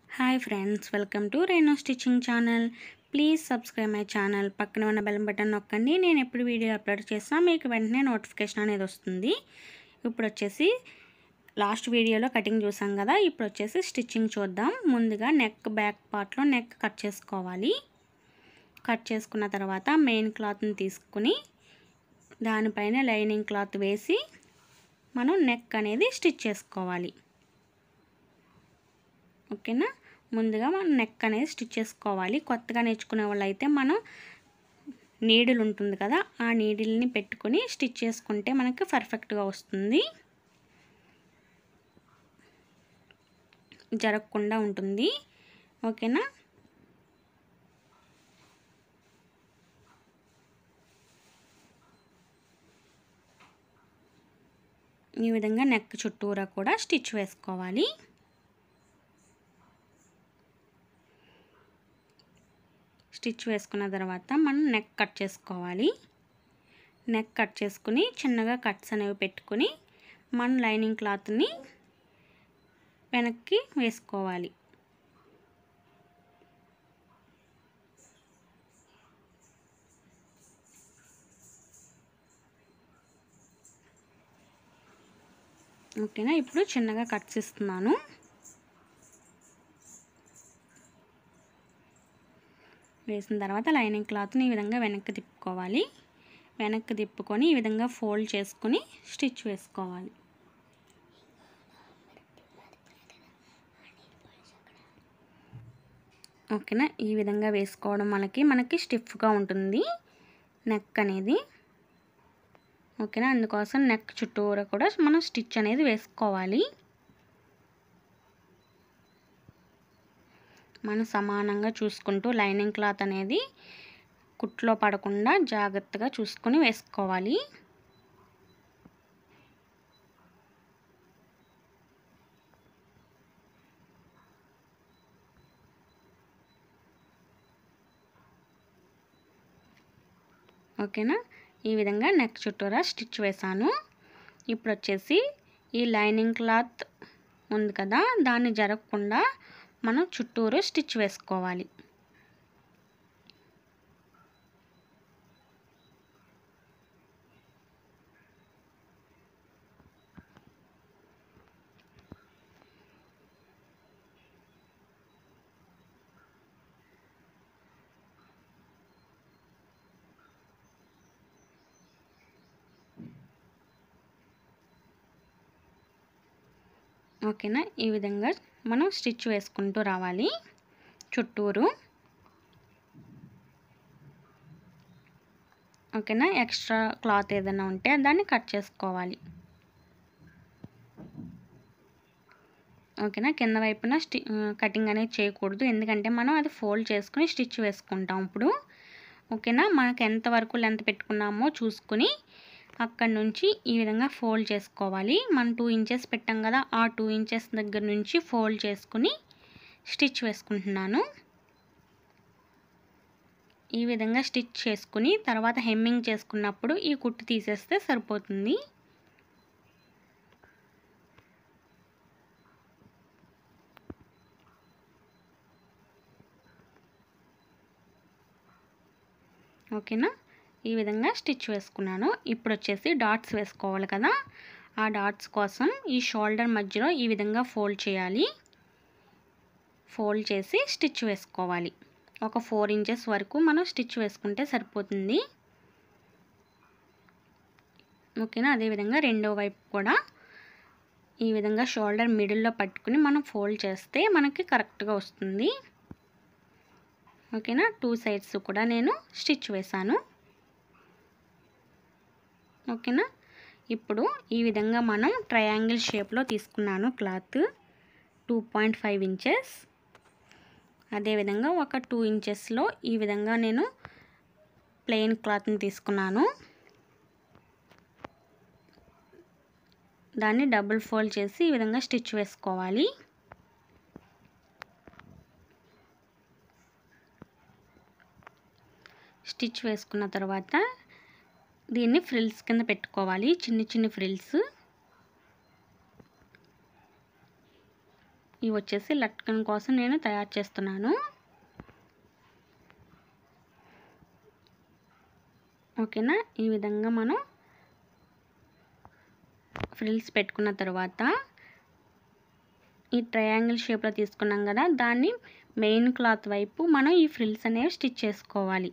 hi friends welcome to రేణో stitching channel please subscribe my channel పక్కన ఉన్న bell button నొక్కండి నేను ఎప్పుడు వీడియో అప్లోడ్ చేసినా మీకు వెంటనే నోటిఫికేషన్ అనేది వస్తుంది ఇప్పుడు వచ్చేసి లాస్ట్ వీడియోలో కటింగ్ చూసాం కదా ఇప్పుడు వచ్చేసి స్టిచ్చింగ్ చూద్దాం ముందుగా నెక్ బ్యాక్ పార్ట్లో నెక్ కట్ చేసుకోవాలి కట్ చేసుకున్న తర్వాత మెయిన్ క్లాత్ని తీసుకుని దానిపైన లైనింగ్ క్లాత్ వేసి మనం నెక్ అనేది స్టిచ్ చేసుకోవాలి ఓకేనా ముందుగా మనం నెక్ అనేది స్టిచ్ చేసుకోవాలి కొత్తగా నేర్చుకునే వాళ్ళు అయితే మనం నీడిల్ ఉంటుంది కదా ఆ నీడిల్ని పెట్టుకొని స్టిచ్ చేసుకుంటే మనకి పర్ఫెక్ట్గా వస్తుంది జరగకుండా ఉంటుంది ఓకేనా ఈ విధంగా నెక్ చుట్టూరా కూడా స్టిచ్ వేసుకోవాలి స్టిచ్ వేసుకున్న తర్వాత మనం నెక్ కట్ చేసుకోవాలి నెక్ కట్ చేసుకుని చిన్నగా కట్స్ అనేవి పెట్టుకుని మన లైనింగ్ క్లాత్ని వెనక్కి వేసుకోవాలి ఓకేనా ఇప్పుడు చిన్నగా కట్స్ ఇస్తున్నాను వేసిన తర్వాత లైనింగ్ క్లాత్ని ఈ విధంగా వెనక్కి తిప్పుకోవాలి వెనక్కి తిప్పుకొని ఈ విధంగా ఫోల్డ్ చేసుకుని స్టిచ్ వేసుకోవాలి ఓకేనా ఈ విధంగా వేసుకోవడం మనకి మనకి స్టిఫ్గా ఉంటుంది నెక్ అనేది ఓకేనా అందుకోసం నెక్ చుట్టూరా కూడా మనం స్టిచ్ అనేది వేసుకోవాలి మనం సమానంగా చూసుకుంటూ లైనింగ్ క్లాత్ అనేది కుట్లో పడకుండా జాగ్రత్తగా చూసుకొని వేసుకోవాలి ఓకేనా ఈ విధంగా నెక్ చుట్టూరా స్టిచ్ వేసాను ఇప్పుడు వచ్చేసి ఈ లైనింగ్ క్లాత్ ఉంది కదా దాన్ని జరగకుండా మనం చుట్టూరు స్టిచ్ వేసుకోవాలి ఓకేనా ఈ విధంగా మనం స్టిచ్ వేసుకుంటూ రావాలి చుట్టూరు ఓకేనా ఎక్స్ట్రా క్లాత్ ఏదైనా ఉంటే దాన్ని కట్ చేసుకోవాలి ఓకేనా కింద వైపున స్టి కటింగ్ అనేది చేయకూడదు ఎందుకంటే మనం అది ఫోల్డ్ చేసుకుని స్టిచ్ వేసుకుంటాం ఇప్పుడు ఓకేనా మనకు ఎంతవరకు లెంత్ పెట్టుకున్నామో చూసుకుని అక్కడ నుంచి ఈ విధంగా ఫోల్డ్ చేసుకోవాలి మనం టూ ఇంచెస్ పెట్టాం కదా ఆ టూ ఇంచెస్ దగ్గర నుంచి ఫోల్డ్ చేసుకుని స్టిచ్ వేసుకుంటున్నాను ఈ విధంగా స్టిచ్ చేసుకుని తర్వాత హెమ్మింగ్ చేసుకున్నప్పుడు ఈ కుట్టు తీసేస్తే సరిపోతుంది ఓకేనా ఈ విధంగా స్టిచ్ వేసుకున్నాను ఇప్పుడు వచ్చేసి డాట్స్ వేసుకోవాలి కదా ఆ డాట్స్ కోసం ఈ షోల్డర్ మధ్యలో ఈ విధంగా ఫోల్డ్ చేయాలి ఫోల్డ్ చేసి స్టిచ్ వేసుకోవాలి ఒక ఫోర్ ఇంచెస్ వరకు మనం స్టిచ్ వేసుకుంటే సరిపోతుంది ఓకేనా అదేవిధంగా రెండో వైపు కూడా ఈ విధంగా షోల్డర్ మిడిల్లో పట్టుకుని మనం ఫోల్డ్ చేస్తే మనకి కరెక్ట్గా వస్తుంది ఓకేనా టూ సైడ్స్ కూడా నేను స్టిచ్ వేశాను ఓకేనా ఇప్పుడు ఈ విధంగా మనం ట్రయాంగిల్ షేప్లో తీసుకున్నాను cloth two point five inches అదేవిధంగా ఒక టూ ఇంచెస్లో ఈ విధంగా నేను ప్లెయిన్ క్లాత్ని తీసుకున్నాను దాన్ని డబుల్ ఫోల్డ్ చేసి ఈ విధంగా స్టిచ్ వేసుకోవాలి స్టిచ్ వేసుకున్న తర్వాత దీన్ని ఫ్రిల్స్ కింద పెట్టుకోవాలి చిన్ని చిన్ని ఫ్రిల్స్ ఈ ఇవి వచ్చేసి లట్కన్ కోసం నేను తయారు చేస్తున్నాను ఓకేనా ఈ విధంగా మనం ఫ్రిల్స్ పెట్టుకున్న తర్వాత ఈ ట్రయాంగిల్ షేప్లో తీసుకున్నాం కదా దాన్ని మెయిన్ క్లాత్ వైపు మనం ఈ ఫ్రిల్స్ అనేవి స్టిచ్ చేసుకోవాలి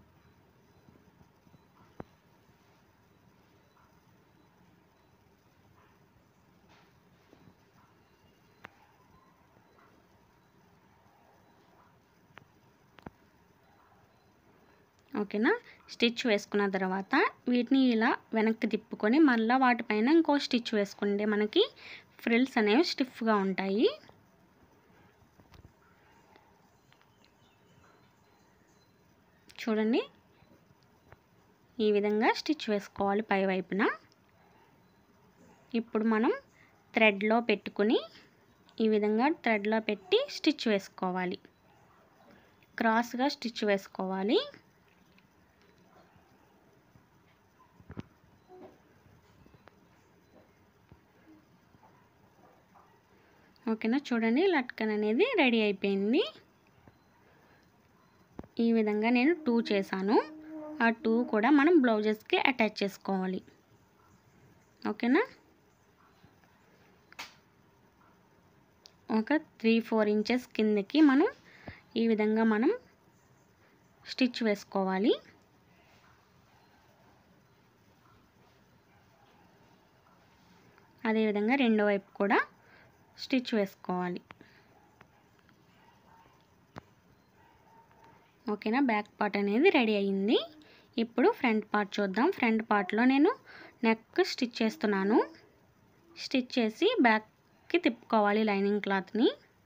ఓకేనా స్టిచ్ వేసుకున్న తర్వాత వీటిని ఇలా వెనక్కి తిప్పుకొని మళ్ళీ వాటిపైన ఇంకో స్టిచ్ వేసుకుంటే మనకి ఫ్రిల్స్ అనేవి స్టిఫ్గా ఉంటాయి చూడండి ఈ విధంగా స్టిచ్ వేసుకోవాలి పై వైపున ఇప్పుడు మనం థ్రెడ్లో పెట్టుకుని ఈ విధంగా థ్రెడ్లో పెట్టి స్టిచ్ వేసుకోవాలి క్రాస్గా స్టిచ్ వేసుకోవాలి ఓకేనా చూడండి లట్కన్ అనేది రెడీ అయిపోయింది ఈ విధంగా నేను టూ చేశాను ఆ టూ కూడా మనం బ్లౌజెస్కి అటాచ్ చేసుకోవాలి ఓకేనా ఒక త్రీ ఫోర్ ఇంచెస్ కిందకి మనం ఈ విధంగా మనం స్టిచ్ వేసుకోవాలి అదేవిధంగా రెండో వైపు కూడా స్టిచ్ వేసుకోవాలి ఓకేనా బ్యాక్ పార్ట్ అనేది రెడీ అయ్యింది ఇప్పుడు ఫ్రంట్ పార్ట్ చూద్దాం ఫ్రంట్ పార్ట్లో నేను నెక్ స్టిచ్ చేస్తున్నాను స్టిచ్ చేసి బ్యాక్కి తిప్పుకోవాలి లైనింగ్ క్లాత్ని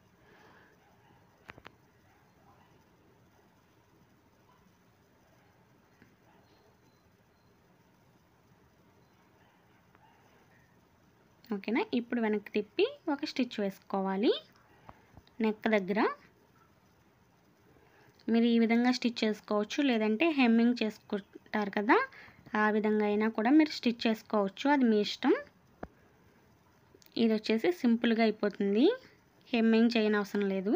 ఓకేనా ఇప్పుడు వెనక్కి తిప్పి ఒక స్టిచ్ వేసుకోవాలి నెక్ దగ్గర మీరు ఈ విధంగా స్టిచ్ చేసుకోవచ్చు లేదంటే హెమ్మింగ్ చేసుకుంటారు కదా ఆ విధంగా అయినా కూడా మీరు స్టిచ్ చేసుకోవచ్చు అది మీ ఇష్టం ఇది వచ్చేసి సింపుల్గా అయిపోతుంది హెమ్మింగ్ చేయని అవసరం లేదు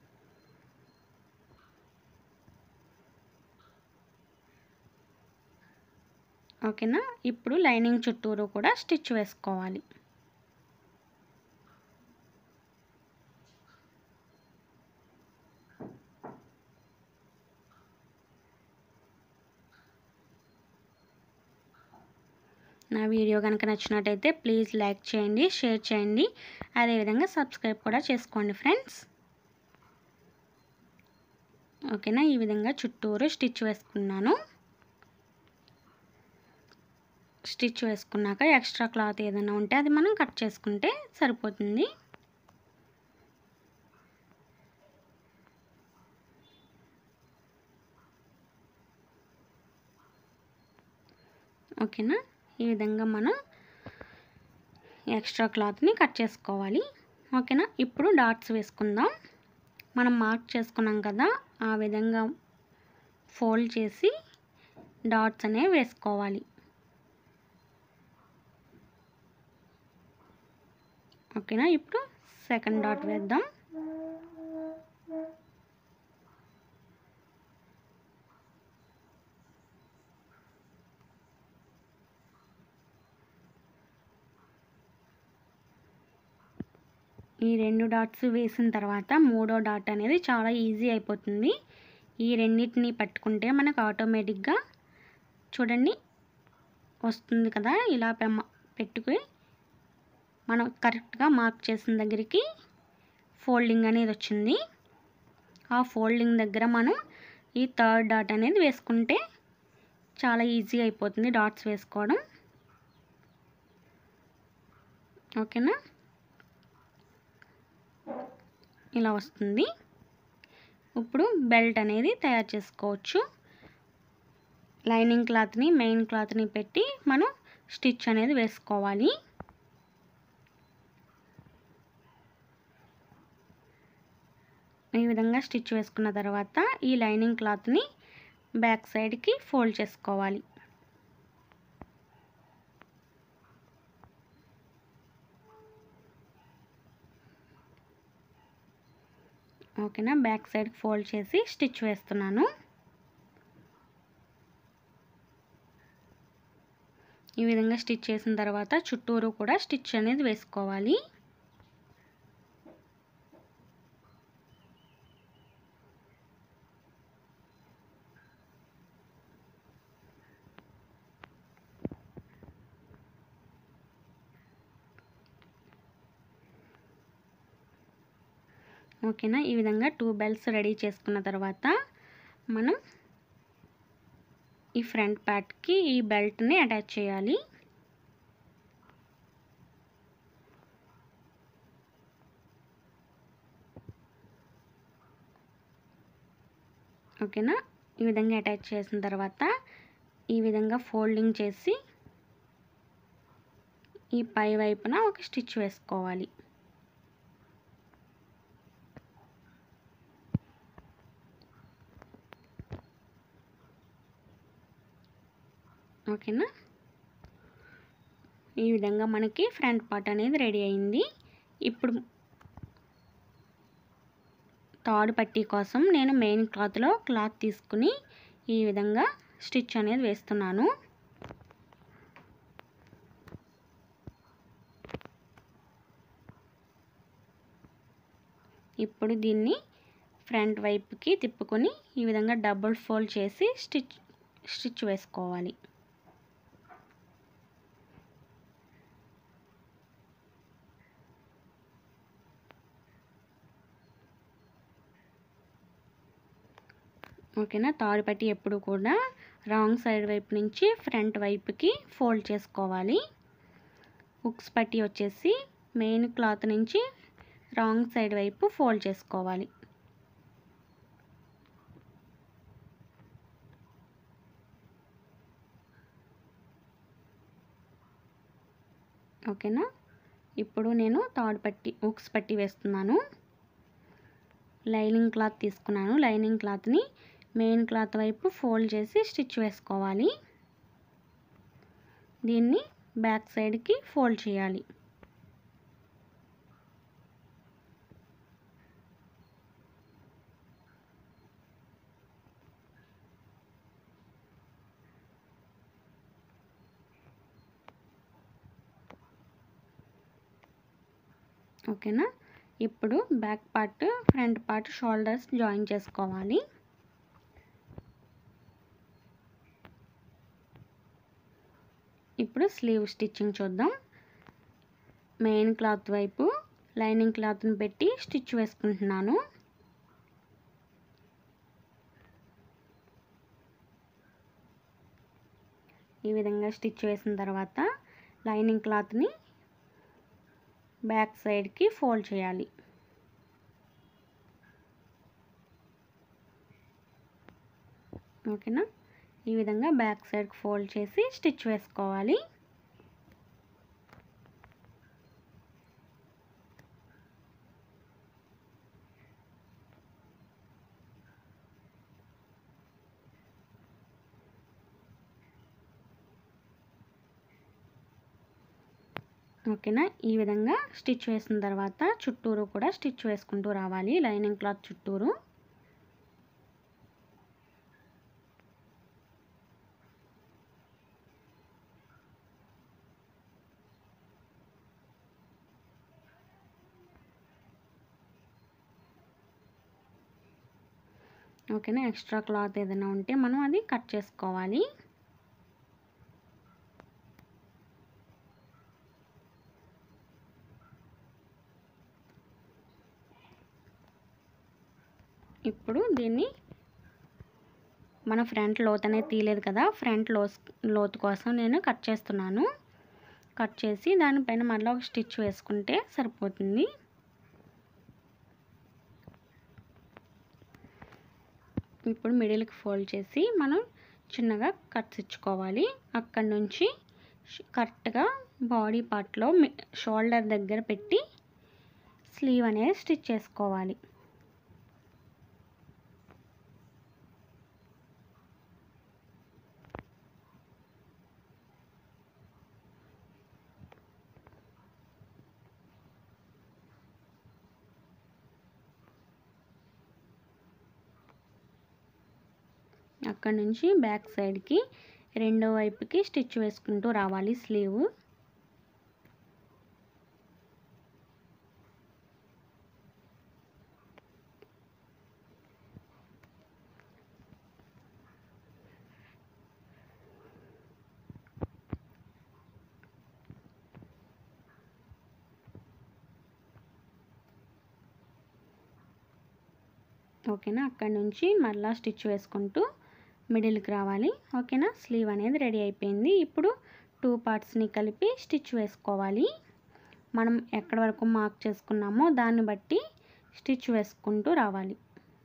ఓకేనా ఇప్పుడు లైనింగ్ చుట్టూరు కూడా స్టిచ్ వేసుకోవాలి నా వీడియో కనుక నచ్చినట్టయితే ప్లీజ్ లైక్ చేయండి షేర్ చేయండి అదేవిధంగా సబ్స్క్రైబ్ కూడా చేసుకోండి ఫ్రెండ్స్ ఓకేనా ఈ విధంగా చుట్టూరు స్టిచ్ వేసుకున్నాను స్టిచ్ వేసుకున్నాక ఎక్స్ట్రా క్లాత్ ఏదైనా ఉంటే అది మనం కట్ చేసుకుంటే సరిపోతుంది ఓకేనా ఈ విధంగా మనం ఎక్స్ట్రా క్లాత్ని కట్ చేసుకోవాలి ఓకేనా ఇప్పుడు డాట్స్ వేసుకుందాం మనం మార్క్ చేసుకున్నాం కదా ఆ విధంగా ఫోల్డ్ చేసి డాట్స్ అనేవి వేసుకోవాలి ఓకేనా ఇప్పుడు సెకండ్ డాట్ వేద్దాం ఈ రెండు డాట్స్ వేసిన తర్వాత మూడో డాట్ అనేది చాలా ఈజీ అయిపోతుంది ఈ రెండింటిని పట్టుకుంటే మనకు ఆటోమేటిక్గా చూడండి వస్తుంది కదా ఇలా పెమ్మ పెట్టుకుని మనం కరెక్ట్గా మార్క్ చేసిన దగ్గరికి ఫోల్డింగ్ అనేది వచ్చింది ఆ ఫోల్డింగ్ దగ్గర మనం ఈ థర్డ్ డాట్ అనేది వేసుకుంటే చాలా ఈజీగా అయిపోతుంది డాట్స్ వేసుకోవడం ఓకేనా ఇలా వస్తుంది ఇప్పుడు బెల్ట్ అనేది తయారు చేసుకోవచ్చు లైనింగ్ క్లాత్ని మెయిన్ క్లాత్ని పెట్టి మనం స్టిచ్ అనేది వేసుకోవాలి ఈ విధంగా స్టిచ్ వేసుకున్న తర్వాత ఈ లైనింగ్ క్లాత్ని బ్యాక్ సైడ్కి ఫోల్డ్ చేసుకోవాలి ఓకేనా బ్యాక్ సైడ్ ఫోల్డ్ చేసి స్టిచ్ వేస్తున్నాను ఈ విధంగా స్టిచ్ చేసిన తర్వాత చుట్టూరు కూడా స్టిచ్ అనేది వేసుకోవాలి ఓకేనా ఈ విధంగా టూ బెల్ట్స్ రెడీ చేసుకున్న తర్వాత మనం ఈ ఫ్రంట్ పార్ట్కి ఈ బెల్ట్ని అటాచ్ చేయాలి ఓకేనా ఈ విధంగా అటాచ్ చేసిన తర్వాత ఈ విధంగా ఫోల్డింగ్ చేసి ఈ పై వైపున ఒక స్టిచ్ వేసుకోవాలి ఓకేనా ఈ విధంగా మనకి ఫ్రంట్ పార్ట్ అనేది రెడీ అయింది ఇప్పుడు తాడు పట్టీ కోసం నేను మెయిన్ క్లాత్లో క్లాత్ తీసుకుని ఈ విధంగా స్టిచ్ అనేది వేస్తున్నాను ఇప్పుడు దీన్ని ఫ్రంట్ వైపుకి తిప్పుకొని ఈ విధంగా డబుల్ ఫోల్డ్ చేసి స్టిచ్ స్టిచ్ వేసుకోవాలి ఓకేనా తాడు పట్టి ఎప్పుడు కూడా రాంగ్ సైడ్ వైపు నుంచి ఫ్రంట్ వైపుకి ఫోల్డ్ చేసుకోవాలి హుక్స్ పట్టి వచ్చేసి మెయిన్ క్లాత్ నుంచి రాంగ్ సైడ్ వైపు ఫోల్డ్ చేసుకోవాలి ఓకేనా ఇప్పుడు నేను తాడు పట్టి హుక్స్ పట్టి వేస్తున్నాను లైనింగ్ క్లాత్ తీసుకున్నాను లైనింగ్ క్లాత్ని మెయిన్ క్లాత్ వైపు ఫోల్డ్ చేసి స్టిచ్ వేసుకోవాలి దీన్ని బ్యాక్ సైడ్కి ఫోల్డ్ చేయాలి ఓకేనా ఇప్పుడు back part front part shoulders join చేసుకోవాలి ఇప్పుడు స్లీవ్ స్టిచ్చింగ్ చూద్దాం మెయిన్ క్లాత్ వైపు లైనింగ్ క్లాత్ని పెట్టి స్టిచ్ వేసుకుంటున్నాను ఈ విధంగా స్టిచ్ వేసిన తర్వాత లైనింగ్ క్లాత్ని బ్యాక్ సైడ్కి ఫోల్డ్ చేయాలి ఓకేనా ఈ విధంగా బ్యాక్ సైడ్కి ఫోల్డ్ చేసి స్టిచ్ వేసుకోవాలి ఓకేనా ఈ విధంగా స్టిచ్ వేసిన తర్వాత చుట్టూరు కూడా స్టిచ్ వేసుకుంటూ రావాలి లైనింగ్ క్లాత్ చుట్టూరు ఓకేనా ఎక్స్ట్రా క్లాత్ ఏదైనా ఉంటే మనం అది కట్ చేసుకోవాలి ఇప్పుడు దీన్ని మన ఫ్రంట్ లోత్ అనేది తీయలేదు కదా ఫ్రంట్ లోస్ లోతు కోసం నేను కట్ చేస్తున్నాను కట్ చేసి దానిపైన మళ్ళీ ఒక స్టిచ్ వేసుకుంటే సరిపోతుంది ఇప్పుడు మిడిల్కి ఫోల్డ్ చేసి మనం చిన్నగా కట్స్ ఇచ్చుకోవాలి అక్కడి నుంచి కరెక్ట్గా బాడీ పార్ట్లో షోల్డర్ దగ్గర పెట్టి స్లీవ్ అనేది స్టిచ్ చేసుకోవాలి అక్కడ నుంచి బ్యాక్ సైడ్కి రెండో వైపుకి స్టిచ్ వేసుకుంటూ రావాలి స్లీవ్ ఓకేనా అక్కడ నుంచి మళ్ళా స్టిచ్ వేసుకుంటూ మిడిల్కి రావాలి ఓకేనా స్లీవ్ అనేది రెడీ అయిపోయింది ఇప్పుడు టూ పార్ట్స్ని కలిపి స్టిచ్ వేసుకోవాలి మనం ఎక్కడి వరకు మార్క్ చేసుకున్నామో దాన్ని బట్టి స్టిచ్ వేసుకుంటూ రావాలి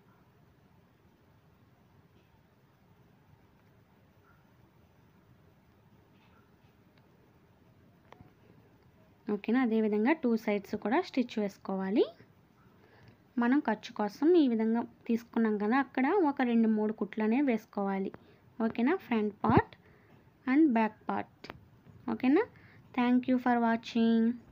ఓకేనా అదేవిధంగా టూ సైడ్స్ కూడా స్టిచ్ వేసుకోవాలి మనం ఖర్చు కోసం ఈ విధంగా తీసుకున్నాం కదా అక్కడ ఒక రెండు మూడు కుట్లనే వేసుకోవాలి ఓకేనా front part and back part ఓకేనా థ్యాంక్ యూ ఫర్ వాచింగ్